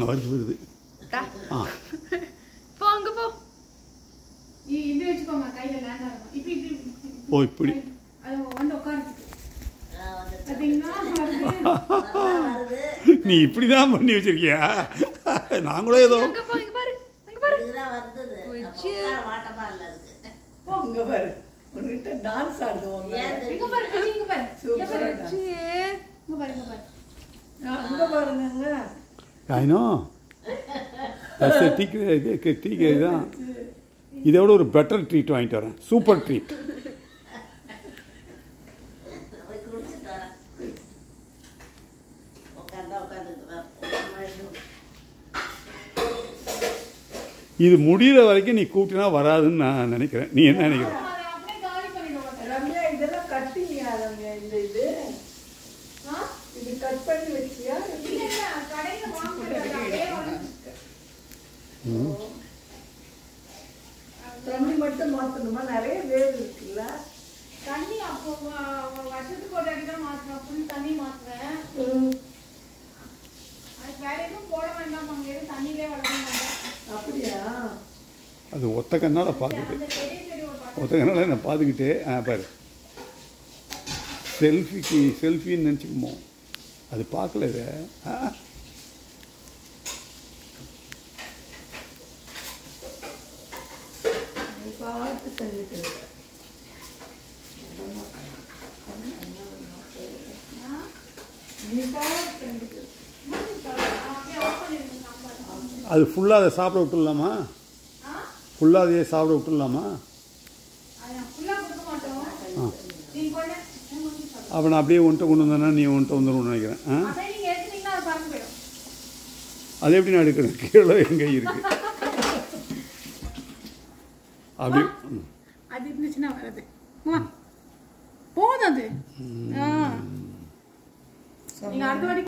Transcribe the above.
வருது வருது டா. ஆ போ அங்க போ இ- இது வச்சுக்கோங்க கையில லேண்ட் ஆகும் இப்படி இப்படி இப்படி. ஓ இப்படி அது வந்து உட்காருச்சு ஆ, வந்துட்டு. பாத்தீங்கன்னா வருது. வருது. நீ இப்படி தான் பண்ணி வச்சிருக்கியா நாங்களும் ஏதோ அங்க போ இங்க பாரு அங்க பாரு இதுதான் வந்தது. அப்ப போயிடுச்சு. உட்கார மாட்டமா இல்ல அதுக்கு. உங்க பாரு உங்ககிட்ட டான்ஸ் ஆடுவோம் ஏன் இங்க தெரியும்? பாரு கஜி, இங்க பாரு இங்க சூப்பரா பாரு. டான்ஸ். சீ. இங்க பாரு இங்க பாரு அங்க பாருங்க I know. That's a tea இது டீ தான் இதை விட ஒரு பெட்டர் ட்ரீட் வாங்கிட்டு வரேன் சூப்பர் ட்ரீட் போய் குடிச்சிட்டு வரேன். உட்கார்ந்தா உட்கார்ந்துக்குவேன். மறுபடியும் இது முடிகிற வரைக்கும் நீ கூட்டினா வராதுன்னு நான் நினைக்கிறேன் நீ என்ன நினைக்கிற அதை அப்படியே காலி பண்ணிடுவோம் ரம்யா இதெல்லாம் கட்டினியா ரம்யா இந்த இது ஆ? இது கட் பண்ணி வச்சியா இல்ல, இல்ல, கடையில வாங்குறது அது அப்படியே வளர்ந்துருக்கு. தண்ணி மட்டும் மாத்தணுமா நிறைய வேர் இருக்குல்ல தண்ணி அப்போ வ- வ- வருஷத்துக்கு ஒரு அடி தான் மாத்துவேன் ஃபுல் தண்ணி மாத்துவேன் ம், அதுக்கு வேற எதுவும் போட வேண்டாம் அங்க எதுவும் தண்ணியிலே வளர மாட்டேன் அப்படியா அது ஒத்த கண்ணால் பார்க்குது அந்த பெரிய செடி ஒரு பத்து ஒத்த கண்ணால் நான் பார்த்துக்கிட்டே ஆ பாரு செல்ஃபிக்கு செல்ஃபின்னு நினச்சிக்குமோ அது பார்க்கல இதை ஆ நீ பார்த்து செஞ்சுட்டு நீ பார்த்து செஞ்சுட்டு அப்படியே ஆஃப் பண்ணிருங்க சாம்பார் அது ஃபுல்லாக அதை சாப்பிட விட்டுடலாமா ஆ ஃபுல்லாக அதையே சாப்பிட விட்டுடலாமா அது நான் ஃபுல்லா கொடுக்க மாட்டோம் ஆ நீங்க கொஞ்சம் நான் கொஞ்சம் சாப்பிடுறேன். அப்போ நான் அப்படியே ஒன்ட்ட கொண்டு வந்தேன்னா நீ ஒன்ட்ட வந்துடும் நினைக்கிறேன் ஆ அப்படியே நீங்க எடுத்தீங்கன்னா அது பறந்து போயிடும் அது எப்படி நான் எடுக்கணும் கீழே எங்கே இருக்கு அப்படி ம். அது இருந்துச்சுன்னா வராது வா. போதும் அது ஆ. நீங்க அடுத்த வாட்டி